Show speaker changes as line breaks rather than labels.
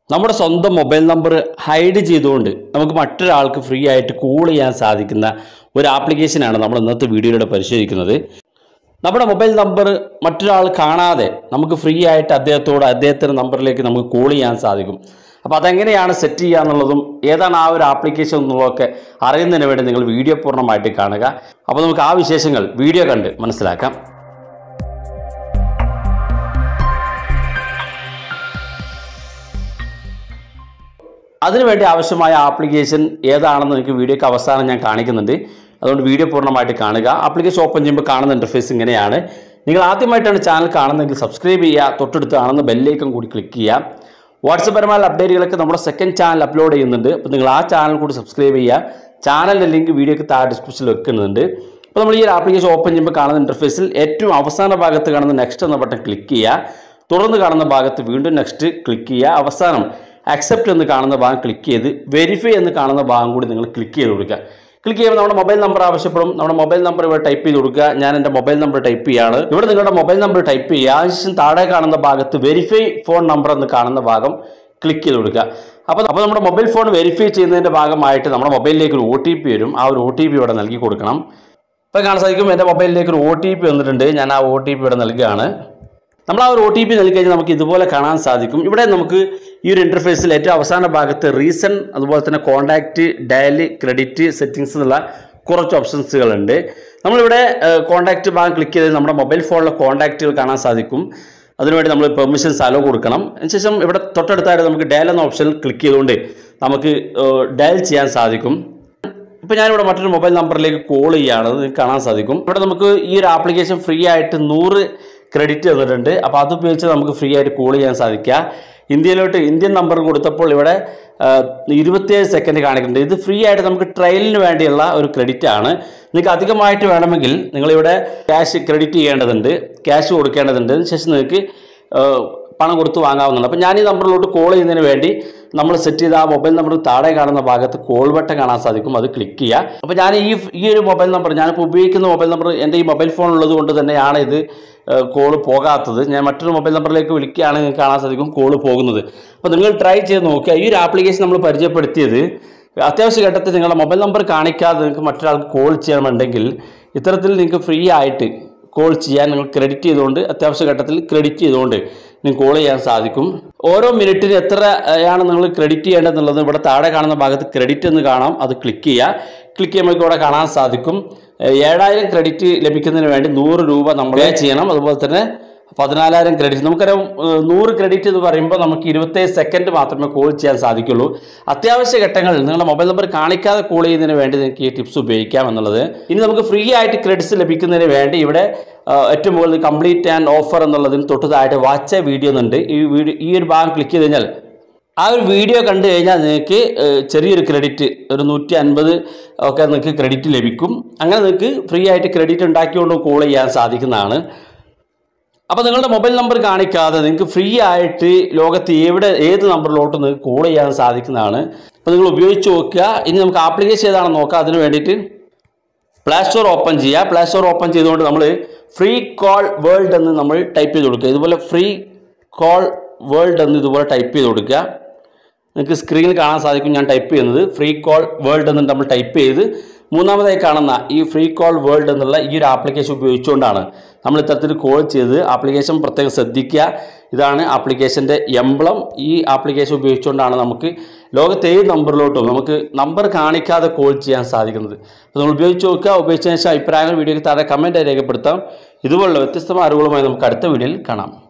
നമ്മുടെ സ്വന്തം mobile number hide ചെയ്തുകൊണ്ട് നമുക്ക് മറ്റൊരാൾക്ക് ഫ്രീ ആയിട്ട് കോൾ ചെയ്യാൻ സാധിക്കുന്ന ഒരു ആപ്ലിക്കേഷനാണ് നമ്മൾ ഇന്നത്തെ വീഡിയോയിലൂടെ പരിശോധിക്കുന്നത് നമ്മുടെ മൊബൈൽ നമ്പർ മറ്റൊരാൾ കാണാതെ നമുക്ക് ഫ്രീ ആയിട്ട് അദ്ദേഹത്തോട് അദ്ദേഹത്തിൻ്റെ നമ്പറിലേക്ക് നമുക്ക് കോൾ ചെയ്യാൻ സാധിക്കും അപ്പോൾ അതെങ്ങനെയാണ് സെറ്റ് ചെയ്യുക എന്നുള്ളതും ഏതാണ് ആ ഒരു ആപ്ലിക്കേഷൻ എന്നുള്ളതൊക്കെ അറിയുന്നതിന് വേണ്ടി നിങ്ങൾ വീഡിയോ പൂർണ്ണമായിട്ട് കാണുക അപ്പോൾ നമുക്ക് ആ വിശേഷങ്ങൾ വീഡിയോ കണ്ട് മനസ്സിലാക്കാം അതിനുവേണ്ടി ആവശ്യമായ ആപ്ലിക്കേഷൻ ഏതാണെന്ന് എനിക്ക് വീഡിയോക്ക് അവസാനം ഞാൻ കാണിക്കുന്നുണ്ട് അതുകൊണ്ട് വീഡിയോ പൂർണ്ണമായിട്ട് കാണുക ആപ്ലിക്കേഷൻ ഓപ്പൺ ചെയ്യുമ്പോൾ കാണുന്ന ഇൻ്റർഫേസ് ഇങ്ങനെയാണ് നിങ്ങൾ ആദ്യമായിട്ടാണ് ചാനൽ കാണുന്നതെങ്കിൽ സബ്സ്ക്രൈബ് ചെയ്യുക തൊട്ടടുത്ത് കാണുന്ന ബെല്ലേക്കും കൂടി ക്ലിക്ക് ചെയ്യുക വാട്സപ്പ് പരമായ അപ്ഡേറ്റുകളൊക്കെ നമ്മുടെ സെക്കൻഡ് ചാനൽ അപ്ലോഡ് ചെയ്യുന്നുണ്ട് അപ്പോൾ നിങ്ങൾ ആ ചാനൽ കൂടി സബ്സ്ക്രൈബ് ചെയ്യുക ചാനലിൻ്റെ ലിങ്ക് വീഡിയോക്ക് താഴെ ഡിസ്ക്രിപ്ഷനിൽ വെക്കുന്നുണ്ട് അപ്പോൾ നമ്മൾ ഈ ഒരു ആപ്ലിക്കേഷൻ ഓപ്പൺ ചെയ്യുമ്പോൾ കാണുന്ന ഇൻ്റർഫേസിൽ ഏറ്റവും അവസാന ഭാഗത്ത് കാണുന്ന നെക്സ്റ്റ് എന്ന ബട്ടൺ ക്ലിക്ക് ചെയ്യുക തുടർന്ന് കാണുന്ന ഭാഗത്ത് വീണ്ടും നെക്സ്റ്റ് ക്ലിക്ക് ചെയ്യുക അവസാനം അക്സെപ്റ്റ് എന്ന് കാണുന്ന ഭാഗം ക്ലിക്ക് ചെയ്ത് വെരിഫൈ എന്ന് കാണുന്ന ഭാഗം കൂടി നിങ്ങൾ ക്ലിക്ക് ചെയ്ത് കൊടുക്കുക ക്ലിക്ക് ചെയ്യുമ്പോൾ നമ്മുടെ മൊബൈൽ നമ്പർ ആവശ്യപ്പെടും നമ്മുടെ മൊബൈൽ നമ്പർ ഇവിടെ ടൈപ്പ് ചെയ്ത് കൊടുക്കുക ഞാൻ എൻ്റെ മൊബൈൽ നമ്പർ ടൈപ്പ് ചെയ്യാണ് ഇവിടെ നിങ്ങളുടെ മൊബൈൽ നമ്പർ ടൈപ്പ് ചെയ്യുക അതിനുശേഷം താഴെ കാണുന്ന ഭാഗത്ത് വെരിഫൈ ഫോൺ നമ്പർ എന്ന് കാണുന്ന ഭാഗം ക്ലിക്ക് ചെയ്ത് കൊടുക്കുക അപ്പോൾ അപ്പോൾ നമ്മുടെ മൊബൈൽ ഫോൺ വെരിഫൈ ചെയ്യുന്നതിൻ്റെ ഭാഗമായിട്ട് നമ്മുടെ മൊബൈലിലേക്ക് ഒരു ഒ ടി പി വരും ആ ഒരു ഒ ടി പി ഇവിടെ നൽകി കൊടുക്കണം ഇപ്പോൾ കാണാൻ സാധിക്കും എൻ്റെ മൊബൈലിലേക്ക് ഒരു ഒ ടി പി വന്നിട്ടുണ്ട് ഞാൻ ആ ഒ ടി പി ഇവിടെ നൽകുകയാണ് നമ്മൾ ആ ഒരു ഒ ടി പി നൽകി കഴിഞ്ഞാൽ നമുക്ക് ഇതുപോലെ കാണാൻ സാധിക്കും ഇവിടെ നമുക്ക് ഈ ഒരു ഇൻ്റർഫേസിൽ ഏറ്റവും അവസാന ഭാഗത്ത് റീസൺ അതുപോലെ തന്നെ കോൺടാക്റ്റ് ഡയലി ക്രെഡിറ്റ് സെറ്റിങ്സ് എന്നുള്ള കുറച്ച് ഓപ്ഷൻസുകളുണ്ട് നമ്മളിവിടെ കോൺടാക്റ്റ് ഭാഗം ക്ലിക്ക് ചെയ്ത് നമ്മുടെ മൊബൈൽ ഫോണിലെ കോൺടാക്റ്റുകൾ കാണാൻ സാധിക്കും അതിനുവേണ്ടി നമ്മൾ പെർമിഷൻസ് അലോ കൊടുക്കണം അതിനുശേഷം ഇവിടെ തൊട്ടടുത്തായിട്ട് നമുക്ക് ഡയൽ എന്ന ഓപ്ഷനിൽ ക്ലിക്ക് ചെയ്തുകൊണ്ട് നമുക്ക് ഡയൽ ചെയ്യാൻ സാധിക്കും ഇപ്പോൾ ഞാനിവിടെ മറ്റൊരു മൊബൈൽ നമ്പറിലേക്ക് കോൾ ചെയ്യുകയാണ് അത് നിങ്ങൾക്ക് കാണാൻ സാധിക്കും ഇവിടെ നമുക്ക് ഈ ഒരു ആപ്ലിക്കേഷൻ ഫ്രീ ആയിട്ട് നൂറ് ക്രെഡിറ്റ് തന്നിട്ടുണ്ട് അപ്പോൾ അത് ഉപയോഗിച്ച് നമുക്ക് ഫ്രീ ആയിട്ട് കോൾ ചെയ്യാൻ സാധിക്കുക ഇന്ത്യയിലോട്ട് ഇന്ത്യൻ നമ്പർ കൊടുത്തപ്പോൾ ഇവിടെ ഇരുപത്തിയേഴ് സെക്കൻഡ് കാണിക്കുന്നുണ്ട് ഇത് ഫ്രീ ആയിട്ട് നമുക്ക് ട്രയലിന് വേണ്ടിയുള്ള ഒരു ക്രെഡിറ്റ് ആണ് നിങ്ങൾക്ക് അധികമായിട്ട് വേണമെങ്കിൽ നിങ്ങളിവിടെ ക്യാഷ് ക്രെഡിറ്റ് ചെയ്യേണ്ടതുണ്ട് ക്യാഷ് കൊടുക്കേണ്ടതുണ്ട് അതിനുശേഷം നിങ്ങൾക്ക് ഏഹ്, പണം കൊടുത്ത് വാങ്ങാവുന്നതാണ് അപ്പോൾ ഞാൻ ഈ നമ്പറിലോട്ട് കോൾ ചെയ്യുന്നതിന് വേണ്ടി നമ്മൾ സെറ്റ് ചെയ്ത ആ മൊബൈൽ നമ്പർ താഴെ കാണുന്ന ഭാഗത്ത് കോൾ ബട്ടൺ കാണാൻ സാധിക്കും അത് ക്ലിക്ക് ചെയ്യുക അപ്പോൾ ഞാൻ ഈ ഈ ഒരു മൊബൈൽ നമ്പർ ഞാനിപ്പോൾ ഉപയോഗിക്കുന്ന മൊബൈൽ നമ്പർ എൻ്റെ ഈ മൊബൈൽ ഫോൺ ഉള്ളത് കൊണ്ട് തന്നെയാണ് ഇത് കോൾ പോകാത്തത് ഞാൻ മറ്റൊരു മൊബൈൽ നമ്പറിലേക്ക് വിളിക്കുകയാണെങ്കിൽ നിങ്ങൾക്ക് കാണാൻ സാധിക്കും കോൾ പോകുന്നത് അപ്പോൾ നിങ്ങൾ ട്രൈ ചെയ്ത് നോക്കുക ഈ ഒരു ആപ്ലിക്കേഷൻ നമ്മൾ പരിചയപ്പെടുത്തിയത് അത്യാവശ്യ ഘട്ടത്തിൽ നിങ്ങളുടെ മൊബൈൽ നമ്പർ കാണിക്കാതെ നിങ്ങൾക്ക് മറ്റൊരാൾക്ക് കോൾ ചെയ്യണമെന്നുണ്ടെങ്കിൽ ഇത്തരത്തിൽ നിങ്ങൾക്ക് ഫ്രീ ആയിട്ട് കോൾ ചെയ്യാൻ നിങ്ങൾ ക്രെഡിറ്റ് ചെയ്തുകൊണ്ട് അത്യാവശ്യ ഘട്ടത്തിൽ ക്രെഡിറ്റ് ചെയ്തുകൊണ്ട് നിങ്ങൾക്ക് കോൾ ചെയ്യാൻ സാധിക്കും ഓരോ മിനിറ്റിന് എത്രയാണ് നിങ്ങൾ ക്രെഡിറ്റ് ചെയ്യേണ്ടതെന്നുള്ളത് ഇവിടെ താഴെ കാണുന്ന ഭാഗത്ത് ക്രെഡിറ്റ് എന്ന് കാണാം അത് ക്ലിക്ക് ചെയ്യുക ക്ലിക്ക് ചെയ്യുമ്പോൾ ഇവിടെ കാണാൻ സാധിക്കും ഏഹ് ഏഴായിരം ക്രെഡിറ്റ് ലഭിക്കുന്നതിന് വേണ്ടി നൂറ് രൂപ നമ്മൾ പേ ചെയ്യണം അതുപോലെ തന്നെ പതിനാലായിരം ക്രെഡിറ്റ് നമുക്കറിയാം ഏഹ് നൂറ് ക്രെഡിറ്റ് എന്ന് പറയുമ്പോൾ നമുക്ക് ഇരുപത്തേഴ് സെക്കൻഡ് മാത്രമേ കോൾ ചെയ്യാൻ സാധിക്കുള്ളൂ അത്യാവശ്യ ഘട്ടങ്ങളിൽ നിങ്ങളുടെ മൊബൈൽ നമ്പർ കാണിക്കാതെ കോൾ ചെയ്യുന്നതിന് വേണ്ടി നിങ്ങൾക്ക് ഈ ടിപ്സ് ഉപയോഗിക്കാം എന്നുള്ളത് ഇനി നമുക്ക് ഫ്രീ ആയിട്ട് ക്രെഡിറ്റ്സ് ലഭിക്കുന്നതിന് വേണ്ടി ഇവിടെ ഏഹ് ഏറ്റവും മുകളിൽ കംപ്ലീറ്റ് ആൻഡ് ഓഫർ എന്നുള്ളതിന് തൊട്ടതായിട്ട് വാച്ച് വീഡിയോ എന്നുണ്ട് ഈ വീഡിയോ ഈ ഒരു ഭാഗം ക്ലിക്ക് ചെയ്ത് കഴിഞ്ഞാൽ ആ ഒരു വീഡിയോ കണ്ടു കഴിഞ്ഞാൽ നിങ്ങൾക്ക് ഏഹ്, ചെറിയൊരു ക്രെഡിറ്റ് ഒരു നൂറ്റി അൻപത് ഒക്കെ നിങ്ങൾക്ക് ക്രെഡിറ്റ് ലഭിക്കും അങ്ങനെ നിങ്ങൾക്ക് ഫ്രീ ആയിട്ട് ക്രെഡിറ്റ് ഉണ്ടാക്കിക്കൊണ്ട് കോൾ ചെയ്യാൻ സാധിക്കുന്നതാണ് അപ്പോൾ നിങ്ങളുടെ മൊബൈൽ നമ്പർ കാണിക്കാതെ നിങ്ങൾക്ക് ഫ്രീ ആയിട്ട് ലോകത്ത് എവിടെ ഏത് നമ്പറിലോട്ട് നിങ്ങൾക്ക് കോൾ ചെയ്യാൻ സാധിക്കുന്നതാണ് അപ്പോൾ നിങ്ങൾ ഉപയോഗിച്ച് നോക്കുക ഇനി നമുക്ക് ആപ്ലിക്കേഷൻ ഏതാണെന്ന് നോക്കാം അതിന് വേണ്ടിയിട്ട് പ്ലേ സ്റ്റോർ ഓപ്പൺ ചെയ്യുക പ്ലേ സ്റ്റോർ ഓപ്പൺ ചെയ്തുകൊണ്ട് നമ്മൾ ഫ്രീ കോൾ വേൾഡ് എന്ന് നമ്മൾ ടൈപ്പ് ചെയ്ത് കൊടുക്കുക ഇതുപോലെ ഫ്രീ കോൾ വേൾഡ് എന്ന് ഇതുപോലെ ടൈപ്പ് ചെയ്ത് കൊടുക്കുക നിങ്ങൾക്ക് സ്ക്രീനിൽ കാണാൻ സാധിക്കും ഞാൻ ടൈപ്പ് ചെയ്യുന്നത് ഫ്രീ കോൾ വേൾഡ് എന്ന് നമ്മൾ ടൈപ്പ് ചെയ്ത് മൂന്നാമതായി കാണുന്ന ഈ ഫ്രീ കോൾ വേൾഡ് എന്നുള്ള ഈ ഒരു ആപ്ലിക്കേഷൻ ഉപയോഗിച്ചുകൊണ്ടാണ് നമ്മൾ ഇത്തരത്തിൽ കോൾ ചെയ്ത് ആപ്ലിക്കേഷൻ പ്രത്യേകം ശ്രദ്ധിക്കുക ഇതാണ് ആപ്ലിക്കേഷൻ്റെ എംബ്ലം ഈ ആപ്ലിക്കേഷൻ ഉപയോഗിച്ചുകൊണ്ടാണ് നമുക്ക് ലോകത്തെ ഏത് നമ്പറിലോട്ടും നമുക്ക് നമ്പർ കാണിക്കാതെ കോൾ ചെയ്യാൻ സാധിക്കുന്നത് അപ്പോൾ നമ്മൾ ഉപയോഗിച്ച് നോക്കുക ഉപയോഗിച്ചതിന് ശേഷം അഭിപ്രായങ്ങൾ വീഡിയോയ്ക്ക് താഴെ കമൻറ്റായി രേഖപ്പെടുത്താം ഇതുപോലുള്ള വ്യത്യസ്തമായ അറിവുകളുമായി നമുക്ക് അടുത്ത വീഡിയോയിൽ കാണാം